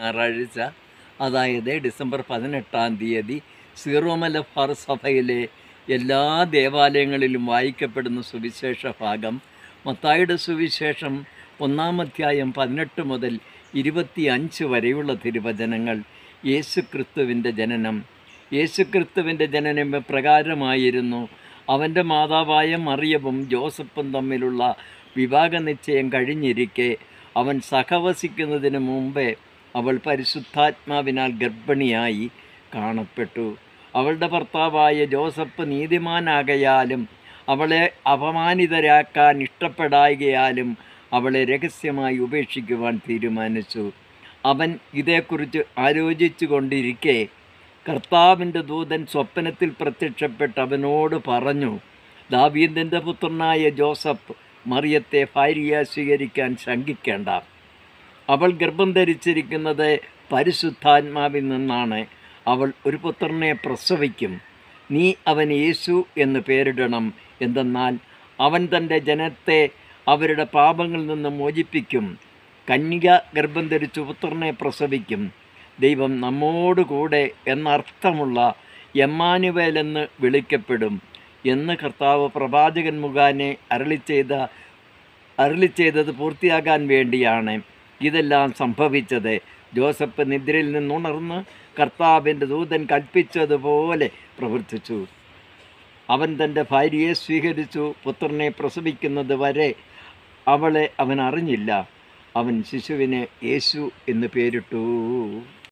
ഞായറാഴ്ച അതായത് ഡിസംബർ പതിനെട്ടാം തീയതി സീറോ മലബാർ സഭയിലെ എല്ലാ ദേവാലയങ്ങളിലും വായിക്കപ്പെടുന്ന സുവിശേഷ ഭാഗം മത്തായുടെ സുവിശേഷം ഒന്നാം അധ്യായം പതിനെട്ട് മുതൽ ഇരുപത്തി അഞ്ച് വരെയുള്ള തിരുവചനങ്ങൾ യേശുക്രിസ്തുവിൻ്റെ ജനനം യേശുക്രിസ്തുവിൻ്റെ ജനനം പ്രകാരമായിരുന്നു അവൻ്റെ മാതാവായ മറിയവും ജോസഫും തമ്മിലുള്ള വിവാഹ നിശ്ചയം കഴിഞ്ഞിരിക്കെ അവൻ സഹവസിക്കുന്നതിന് മുമ്പേ അവൾ പരിശുദ്ധാത്മാവിനാൽ ഗർഭിണിയായി കാണപ്പെട്ടു അവളുടെ ഭർത്താവായ ജോസഫ് നീതിമാനാകയാലും അവളെ അപമാനിതരാക്കാൻ ഇഷ്ടപ്പെടായകയാലും അവളെ രഹസ്യമായി ഉപേക്ഷിക്കുവാൻ തീരുമാനിച്ചു അവൻ ഇതേക്കുറിച്ച് ആലോചിച്ചു കൊണ്ടിരിക്കെ കർത്താവിൻ്റെ ദൂതൻ സ്വപ്നത്തിൽ പ്രത്യക്ഷപ്പെട്ട് അവനോട് പറഞ്ഞു ദാവീദിൻ്റെ പുത്രനായ ജോസഫ് മറിയത്തെ ഭാര്യ സ്വീകരിക്കാൻ ശങ്കിക്കേണ്ട അവൾ ഗർഭം ധരിച്ചിരിക്കുന്നത് പരിശുദ്ധാത്മാവിൽ നിന്നാണ് അവൾ ഒരു പുത്രനെ പ്രസവിക്കും നീ അവൻ യേശു എന്ന് പേരിടണം എന്തെന്നാൽ അവൻ തൻ്റെ ജനത്തെ അവരുടെ പാപങ്ങളിൽ നിന്ന് മോചിപ്പിക്കും കന്യക ഗർഭം ധരിച്ചു പുത്രനെ പ്രസവിക്കും ദൈവം നമ്മോടുകൂടെ എന്നർത്ഥമുള്ള എമ്മാനുവേൽ എന്ന് വിളിക്കപ്പെടും എന്ന് കർത്താവ് പ്രവാചകൻ മുഖാനെ അരളി ചെയ്ത അരളി ചെയ്തത് പൂർത്തിയാകാൻ വേണ്ടിയാണ് ഇതെല്ലാം സംഭവിച്ചത് ജോസഫ് നിദ്രയിൽ നിന്നുണർന്ന് കർത്താവിൻ്റെ ദൂതൻ കൽപ്പിച്ചതുപോലെ പ്രവർത്തിച്ചു അവൻ തൻ്റെ ഭാര്യയെ സ്വീകരിച്ചു പുത്രനെ പ്രസവിക്കുന്നത് വരെ അവളെ അവൻ അറിഞ്ഞില്ല അവൻ ശിശുവിനെ യേശു എന്ന് പേരിട്ടു